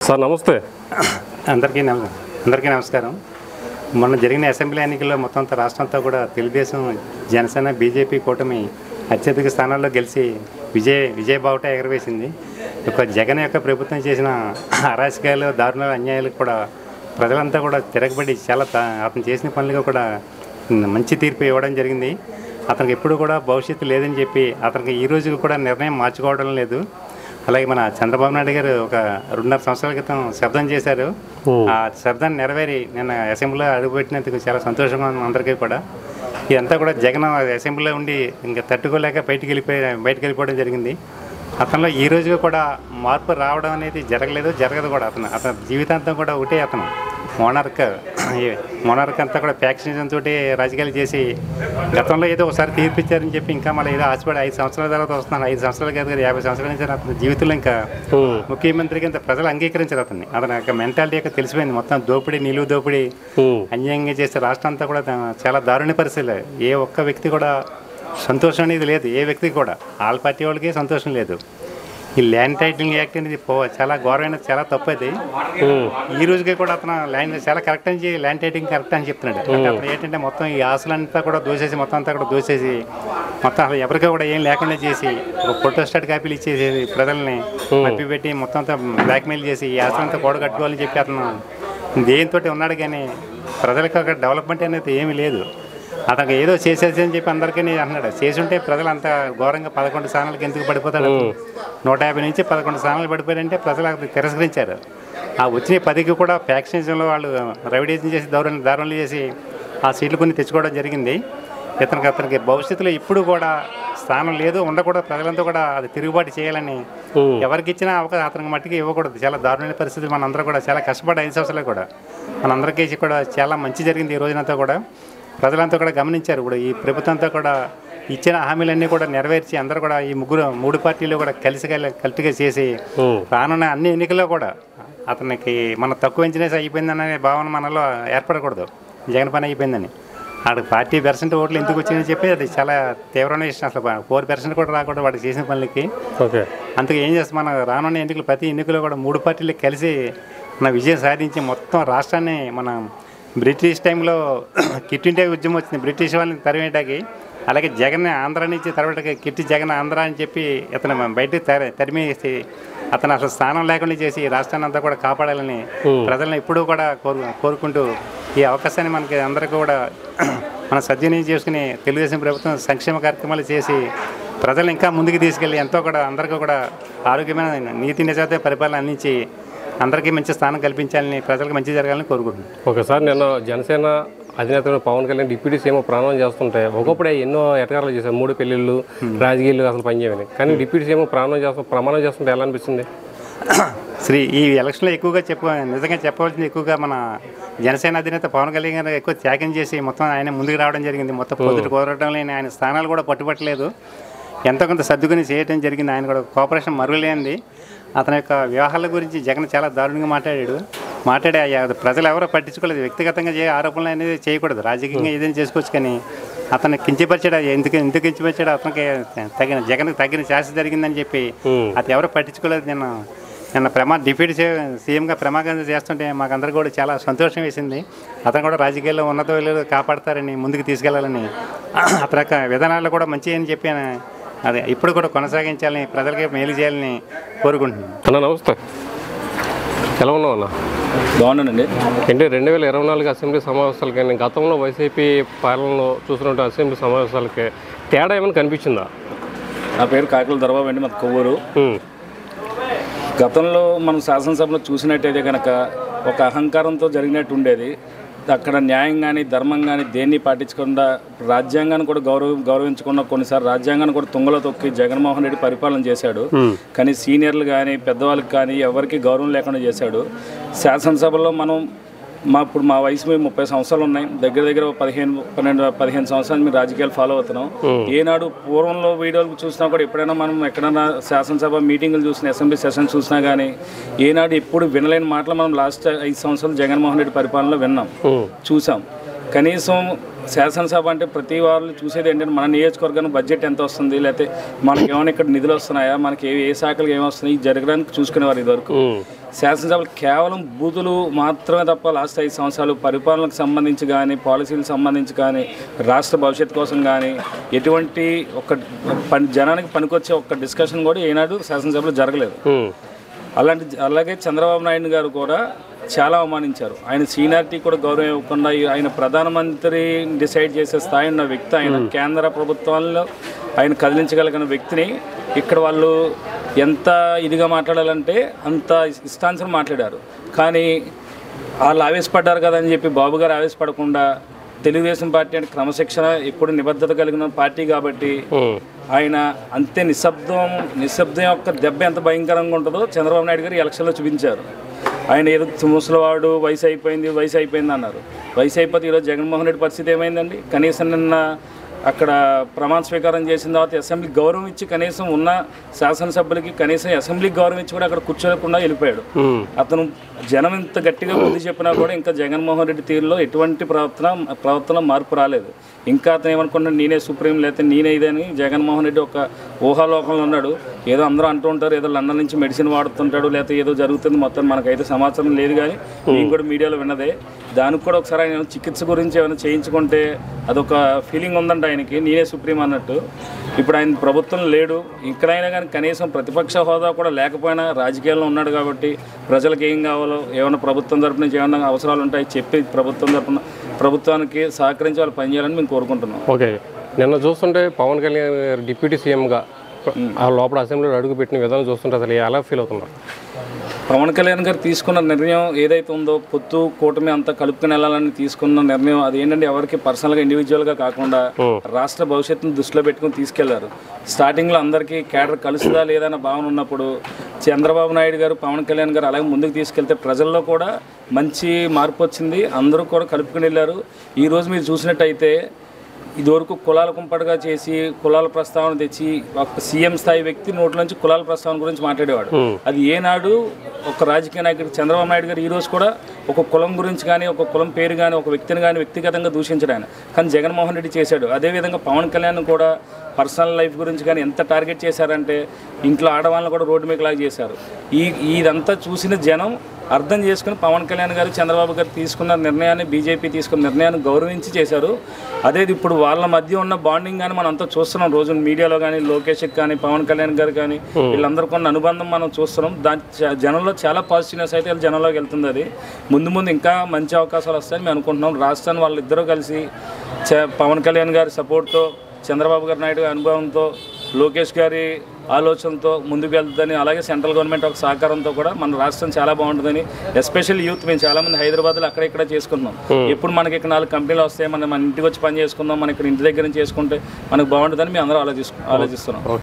Sir నమస్తే అందరికీ నమ అందరికీ నమస్కారం మొన్న జరిగిన అసెంబ్లీ ఎన్నికల్లో మొత్తం అంతా రాష్ట్రం అంతా కూడా తెలుగుదేశం జనసేన బీజేపీ కూటమి అత్యధిక స్థానాల్లో గెలిచి విజయ విజయ బావుట ఎగరవేసింది ఒక జగన్ యొక్క ప్రభుత్వం చేసిన అరాచకాలు దారుణాలు అన్యాయాలకు కూడా ప్రజలంతా కూడా తిరగబడి చాలా తా- అతను చేసిన పనులకు కూడా మంచి తీర్పు ఇవ్వడం జరిగింది అతనికి ఎప్పుడు కూడా భవిష్యత్తు లేదని చెప్పి అతనికి ఈ రోజు కూడా నిర్ణయం మార్చుకోవడం లేదు అలాగే మన చంద్రబాబు నాయుడు గారు ఒక రెండున్నర సంవత్సరాల క్రితం శబ్దం చేశారు ఆ శబ్దాన్ని నెరవేరి నిన్న అసెంబ్లీలో అడుగుపెట్టినందుకు చాలా సంతోషంగా ఉంది అందరికీ కూడా ఇదంతా కూడా జగన్ అసెంబ్లీలో ఉండి ఇంకా తట్టుకోలేక బయటికి వెళ్ళిపోయి బయటికి వెళ్ళిపోవడం జరిగింది అతనిలో ఈ రోజు కూడా మార్పు రావడం అనేది జరగలేదు జరగదు కూడా అతను అతని జీవితాంతం కూడా ఒకటే అతను మోనార్క్ మోనార్క్ అంతా కూడా ఫ్యాక్షనిజం తోటి రాజకీయాలు చేసి గతంలో ఏదో ఒకసారి తీర్పిచ్చారని చెప్పి ఇంకా మళ్ళీ ఏదో ఆశపడి ఐదు సంవత్సరాల తర్వాత వస్తున్నాను ఐదు సంవత్సరాలు కాదు కదా యాభై సంవత్సరాల నుంచి అతని జీవితంలో ఇంకా ఉమ్, ముఖ్యమంత్రికి ఇంత ప్రజలు అంగీకరించారు అతన్ని అతని యొక్క మెంటాలిటీ యొక్క తెలిసిపోయింది మొత్తం దోపిడీ నిలువు దోపిడీ ఉమ్, అన్యాయంగా చేస్తే రాష్ట్రం అంతా కూడా దా- చాలా దారుణ పరిస్థితులు ఏ ఒక్క వ్యక్తి కూడా సంతోషం అనేది లేదు ఏ వ్యక్తికి కూడా ఆల్ పార్టీ వాళ్ళకి సంతోషం లేదు ఈ ల్యాండ్ టైటిలింగ్ యాక్ట్ అనేది పో చాలా ఘోరమైన చాలా తప్పు అది ఉమ్, ఈ రోజుకి కూడా అతను ల్యాండ్ చాలా కరెక్ట్ అని చెప్పి ల్యాండ్ టైటింగ్ కరెక్ట్ అని చెప్తున్నాడు అంటే అతను ఏంటంటే మొత్తం ఈ ఆస్తులంతా కూడా దోసేసి మొత్తం అంతా కూడా దోసేసి మొత్తం అసలు ఎవరికి కూడా ఏం లేకుండా చేసి ఒక ఫోటో స్టాట్ కాపీలు ఇచ్చేసి ప్రజల్ని మప్పి పెట్టి మొత్తం అంతా బ్లాక్మెయిల్ చేసి ఈ ఆస్తులంతా కూడగట్టుకోవాలని చెప్పి అతను దేనితో ఉన్నాడు కానీ ప్రజలకు అక్కడ డెవలప్మెంట్ అనేది ఏమీ లేదు అతనికి ఏదో చేసేసి అని చెప్పి అందరికీ అన్నాడు చేసి ఉంటే ప్రజలు అంత ఘోరంగా పదకొండు స్థానాలకు ఎందుకు పడిపోతాడు నూట యాభై నుంచి పదకొండు స్థానాలు పడిపోయారంటే ప్రజలు అతను తిరస్కరించారు ఆ వచ్చిన పదికి కూడా ఫ్యాక్షనిజంలో వాళ్ళు రవిడేజం చేసి దౌర్యం దారుణాలు చేసి ఆ సీట్లు కొన్ని తెచ్చుకోవడం జరిగింది ఇతనికి అతనికి భవిష్యత్తులో ఇప్పుడు కూడా స్థానం లేదు ఉండకూడదు ప్రజలంతా కూడా అది తిరుగుబాటు చేయాలని ఉమ్. ఎవరికి ఇచ్చినా అవకాశం అతనికి మట్టికి ఇవ్వకూడదు చాలా దారుణమైన పరిస్థితి మనందరూ కూడా చాలా కష్టపడి ఐదు సంవత్సరాలు కూడా మనందరికీ కూడా చాలా మంచి జరిగింది ఈ రోజునంతా కూడా ప్రజలంతా కూడా గమనించారు ఇప్పుడు ఈ ప్రభుత్వం అంతా కూడా ఇచ్చిన హామీలన్నీ కూడా నెరవేర్చి అందరూ కూడా ఈ ముగ్గురు మూడు పార్టీలు కూడా కలిసి కలిసిగా చేసి ఉమ్, రానున్న అన్ని ఎన్నికల్లో కూడా అతనికి మన తక్కువ ఎంచినేసి అయిపోయిందనే భావన మనలో ఏర్పడకూడదు జగన్ పని అయిపోయిందని ఆడు పార్టీ పర్సెంట్ ఓట్లు ఎందుకు వచ్చిందని చెప్పి అది చాలా తీవ్రమైన విషయం అసలు ఫోర్ పర్సెంట్ కూడా రాకూడదు వాడు చేసిన పనులకి ఓకే అందుకే ఏం చేస్తాం మన రానున్న ఎన్నికలు ప్రతి ఎన్నికల్లో కూడా మూడు పార్టీలు కలిసి మన విజయం సాధించి మొత్తం రాష్ట్రాన్ని మన బ్రిటిష్ టైంలో కిట్ ఇండియా ఉద్యమం వచ్చింది బ్రిటిష్ వాళ్ళని తరిమేయడానికి అలాగే జగన్ ఆంధ్ర నుంచి తరవడానికి కిట్టి జగన్ ఆంధ్ర అని చెప్పి ఇతను బయటకు తరి తరిమేసి అతను అసలు స్థానం లేకుండా చేసి ఈ రాష్ట్రాన్ని అంతా కూడా కాపాడాలని ప్రజలను ఎప్పుడూ కూడా కోరు కోరుకుంటూ ఈ అవకాశాన్ని మనకి అందరికీ కూడా మనం సద్వినియోగం చేసుకుని తెలుగుదేశం ప్రభుత్వం సంక్షేమ కార్యక్రమాలు చేసి ప్రజలు ఇంకా ముందుకు తీసుకెళ్ళి ఎంతో కూడా అందరికీ కూడా ఆరోగ్యమైన నీతి నిజాత పరిపాలన అందించి అందరికీ మంచి స్థానం కల్పించాలని ప్రజలకు మంచి జరగాలని కోరుకుంటున్నాను ఒకసారి నేను జనసేన అధినేత పవన్ కళ్యాణ్ డిప్యూటీ సీఎం ప్రమాణం చేస్తుంటే ఒకప్పుడే ఎన్నో ఎటకారాలు చేశారు మూడు పెళ్ళిళ్ళు రాజకీయాలు అసలు పనిచేయని కానీ డిప్యూటీ సీఎం ప్రమాణం చేస్తూ ప్రమాణం చేస్తుంటే ఎలా అనిపిస్తుంది శ్రీ ఈ ఎలక్షన్లో ఎక్కువగా చెప్ప నిజంగా చెప్పవలసింది ఎక్కువగా మన జనసేన అధినేత పవన్ కళ్యాణ్ గారు ఎక్కువ త్యాగం చేసి మొత్తం ఆయన ముందుకు రావడం జరిగింది మొత్తం పొద్దుట కుదరడం లేని ఆయన స్థానాలు కూడా పట్టుబట్టలేదు ఎంతో కొంత సర్దుకుని చేయడం జరిగింది ఆయన కూడా కోఆపరేషన్ మరుగులేనిది అతని యొక్క వ్యవహారాల గురించి జగన్ చాలా దారుణంగా మాట్లాడాడు మాట్లాడే ఆ ప్రజలు ఎవరో పట్టించుకోలేదు వ్యక్తిగతంగా చే ఆరోపణలు అనేది చేయకూడదు రాజకీయంగా ఏదైనా చేసుకోవచ్చు కానీ అతను కించపరిచాడు ఎందుకు ఎందుకు కించపరిచాడు అతనికి తగిన జగన్కి తగిన శాస్తి జరిగిందని చెప్పి ఉమ్, అది ఎవరు పట్టించుకోలేదు నేను నిన్న ప్రమా డిప్యూటీ సీ- సీఎంగా ప్రమాదం చేస్తుంటే మాకందరూ కూడా చాలా సంతోషం వేసింది అతను కూడా రాజకీయాల్లో ఉన్నత విలువలు కాపాడతారని ముందుకు తీసుకెళ్లాలని అతని యొక్క విధానాలు కూడా మంచి అని చెప్పి ఆయన అదే ఇప్పుడు కూడా కొనసాగించాలని ప్రజలకి మేలు చేయాలని కోరుకుంటున్నాను అన్న నమస్తే ఎలా ఉన్నావు అన్న బాగున్నానండి అంటే రెండు వేల ఇరవై నాలుగు అసెంబ్లీ సమావేశాలకి నేను గతంలో వైసీపీ పాలనలో చూసినట్టు అసెంబ్లీ సమావేశాలకి తేడా ఏమైనా కనిపించిందా నా పేరు కాకుల దర్బాబు అండి మాది కొవ్వూరు ఉమ్, గతంలో మనం శాసనసభలో చూసినట్టయితే కనుక ఒక అహంకారంతో జరిగినట్టు ఉండేది అక్కడ న్యాయం కానీ ధర్మం కానీ దేన్ని పాటించకుండా రాజ్యాంగాన్ని కూడా గౌరవ గౌరవించకుండా కొన్నిసార్లు రాజ్యాంగాన్ని కూడా తుంగలో తొక్కి జగన్మోహన్ రెడ్డి పరిపాలన చేశాడు కానీ సీనియర్లు కానీ పెద్దవాళ్ళకి కానీ ఎవరికి గౌరవం లేకుండా చేశాడు శాసనసభలో మనం మా ఇప్పుడు మా వయసు మేము ముప్పై సంవత్సరాలు ఉన్నాయి దగ్గర దగ్గర ఒక పదిహేను పన్నెండు పదిహేను సంవత్సరాలు మేము రాజకీయాలు ఫాలో అవుతున్నాం ఏనాడు పూర్వంలో వీడియోలు చూసినా కూడా ఎప్పుడైనా మనం ఎక్కడైనా శాసనసభ మీటింగులు చూసినా అసెంబ్లీ సెషన్ చూసినా కానీ ఏనాడు ఎప్పుడు వినలేని మాటలు మనం లాస్ట్ ఐదు సంవత్సరాలు జగన్మోహన్ రెడ్డి పరిపాలనలో విన్నాం ఉమ్, చూసాం కనీసం శాసనసభ అంటే ప్రతి వాళ్ళు చూసేది ఏంటంటే మన నియోజకవర్గానికి బడ్జెట్ ఎంత వస్తుంది లేకపోతే మనకి ఏమైనా ఇక్కడ నిధులు వస్తున్నాయా మనకి ఏ ఏ శాఖలకు ఏమి వస్తున్నాయి జరగడానికి చూసుకునేవారు ఇదివరకు ఉమ్, శాసనసభలు కేవలం బూతులు మాత్రమే తప్ప లాస్ట్ ఐదు సంవత్సరాలు పరిపాలనకు సంబంధించి కానీ పాలసీలకు సంబంధించి కానీ రాష్ట్ర భవిష్యత్తు కోసం కానీ ఎటువంటి ఒక పని జనానికి పనికొచ్చే ఒక్క డిస్కషన్ కూడా ఏనాడు శాసనసభలో జరగలేదు ఉమ్. అలాంటి అలాగే చంద్రబాబు నాయుడు గారు కూడా చాలా అవమానించారు ఆయన సీనియారిటీ కూడా గౌరవం ఇవ్వకుండా ఈ- ఆయన ప్రధానమంత్రి డిసైడ్ చేసే స్థాయి ఉన్న వ్యక్తి ఆయన కేంద్ర ప్రభుత్వాల్లో ఆయన కదిలించగలిగిన వ్యక్తిని ఇక్కడ వాళ్ళు ఎంత ఇదిగా మాట్లాడాలంటే అంత ఇష్టానుసారం మాట్లాడారు కానీ వాళ్ళు ఆవేశపడ్డారు కదా అని చెప్పి బాబు గారు ఆవేశపడకుండా తెలుగుదేశం పార్టీ అంటే క్రమశిక్షణ ఎప్పుడు నిబద్ధత కలిగిన పార్టీ కాబట్టి ఉమ్. ఆయన అంతే నిశ్శబ్దం నిశ్శబ్దం యొక్క దెబ్బ ఎంత భయంకరంగా ఉంటుందో చంద్రబాబు నాయుడు గారు ఈ ఎలక్షన్లో చూపించారు ఆయన ఏదో ముసలివాడు వయసు అయిపోయింది వయసు అయిపోయింది అన్నారు వయసు అయిపోతే ఈరోజు జగన్మోహన్ రెడ్డి పరిస్థితి ఏమైందండి కనీసం నిన్న అక్కడ ప్రమాణ స్వీకారం చేసిన తర్వాత అసెంబ్లీ గౌరవం ఇచ్చి కనీసం ఉన్న శాసనసభ్యులకి కనీసం అసెంబ్లీకి గౌరవం ఇచ్చి కూడా అక్కడ కూర్చోకుండా వెళ్ళిపోయాడు ఉమ్. అతను జనం ఇంత గట్టిగా బుద్ధి చెప్పినా కూడా ఇంకా జగన్మోహన్ రెడ్డి తీరులో ఎటువంటి ప్రవర్తన ప్రవర్తన మార్పు రాలేదు ఇంకా అతను ఏమనుకున్నాడు నేనే సుప్రీం లేకపోతే నేనే ఇదని జగన్మోహన్ రెడ్డి ఒక ఊహాలోకంలో ఉన్నాడు ఏదో అందరూ అంటూ ఉంటారు ఏదో లండన్ నుంచి మెడిసిన్ వాడుతుంటాడు లేకపోతే ఏదో జరుగుతుంది మొత్తం మనకైతే సమాచారం లేదు కానీ నేను కూడా మీడియాలో విన్నదే దానికి కూడా ఒకసారి ఆయన చికిత్స గురించి ఏమైనా చేయించుకుంటే అదొక ఫీలింగ్ ఉందంట ఆయనకి నేనే సుప్రీం అన్నట్టు ఇప్పుడు ఆయన ప్రభుత్వం లేడు ఇక్కడైనా కానీ కనీసం ప్రతిపక్ష హోదా కూడా లేకపోయినా రాజకీయాల్లో ఉన్నాడు కాబట్టి ప్రజలకు ఏం కావాలో ఏమైనా ప్రభుత్వం తరపు నుంచి ఏమైనా అవసరాలు ఉంటాయి చెప్పి ప్రభుత్వం తరపున ప్రభుత్వానికి సహకరించి వాళ్ళు పనిచేయాలని మేము కోరుకుంటున్నాం ఓకే నిన్న చూస్తుంటే పవన్ కళ్యాణ్ గారు డిప్యూటీ సీఎంగా ఆ లోపల అసెంబ్లీలో అడుగు పెట్టిన విధానం చూస్తుంటే అసలు ఎలా ఫీల్ అవుతున్నారు పవన్ కళ్యాణ్ గారు తీసుకున్న నిర్ణయం ఏదైతే ఉందో పొత్తు కూటమి అంతా కలుపుకుని వెళ్ళాలని తీసుకున్న నిర్ణయం అది ఏంటంటే ఎవరికి పర్సనల్గా ఇండివిజువల్గా కాకుండా రాష్ట్ర భవిష్యత్తును దృష్టిలో పెట్టుకుని తీసుకెళ్లారు స్టార్టింగ్లో అందరికీ కేడర్ కలుస్తుందా లేదా అన్న భావన ఉన్నప్పుడు చంద్రబాబు నాయుడు గారు పవన్ కళ్యాణ్ గారు అలాగే ముందుకు తీసుకెళ్తే ప్రజల్లో కూడా మంచి మార్పు వచ్చింది అందరూ కూడా కలుపుకుని వెళ్ళారు ఈరోజు మీరు చూసినట్టయితే ఇదివరకు కులాల కుంపటగా చేసి కులాల ప్రస్తావన తెచ్చి ఒక సీఎం స్థాయి వ్యక్తి నోట్ల నుంచి కులాల ప్రస్తావన గురించి మాట్లాడేవాడు అది ఏనాడు ఒక రాజకీయ నాయకుడు చంద్రబాబు నాయుడు గారు ఈ రోజు కూడా ఒక కులం గురించి కానీ ఒక కులం పేరు కానీ ఒక వ్యక్తిని కానీ వ్యక్తిగతంగా దూషించడు ఆయన కానీ జగన్మోహన్ రెడ్డి చేశాడు అదేవిధంగా పవన్ కళ్యాణ్ కూడా పర్సనల్ లైఫ్ గురించి కానీ ఎంత టార్గెట్ చేశారంటే ఇంట్లో ఆడవాళ్ళని కూడా రోడ్డు మీద లాగా చేశారు ఈ ఇదంతా చూసిన జనం అర్థం చేసుకుని పవన్ కళ్యాణ్ గారు చంద్రబాబు గారు తీసుకున్న నిర్ణయాన్ని బీజేపీ తీసుకున్న నిర్ణయాన్ని గౌరవించి చేశారు అదే ఇప్పుడు వాళ్ళ మధ్య ఉన్న బాండింగ్ కానీ మనం అంతా చూస్తున్నాం రోజు మీడియాలో కానీ లోకేష్కి కానీ పవన్ కళ్యాణ్ గారు కానీ వీళ్ళందరూ కొన్ని అనుబంధం మనం చూస్తున్నాం దాని చ- జనంలో చాలా పాజిటివ్నెస్ అయితే జనంలోకి వెళ్తుంది అది ముందు ముందు ఇంకా మంచి అవకాశాలు వస్తాయని మేము అనుకుంటున్నాం రాష్ట్రాన్ని వాళ్ళిద్దరూ కలిసి చ- పవన్ కళ్యాణ్ గారి సపోర్ట్తో చంద్రబాబు గారి నాయుడు గారి అనుభవంతో లోకేష్ గారి ఆలోచనతో ముందుకు వెళ్తుందని అలాగే సెంట్రల్ గవర్నమెంట్ ఒక సహకారంతో కూడా మన రాష్ట్రం చాలా బాగుంటుందని ఎస్పెషల్ యూత్ మేము చాలా మంది హైదరాబాద్లో అక్కడ ఇక్కడ చేసుకున్నాం ఇప్పుడు మనకి ఇక్కడ నాలుగు కంపెనీలు వస్తాయి మనం మన ఇంటికి వచ్చి పని చేసుకుందాం మన ఇక్కడ ఇంటి దగ్గర నుంచి చేసుకుంటే మనకు బాగుంటుందని మేము అందరూ ఆలోచిస్తు ఆలోచిస్తున్నాం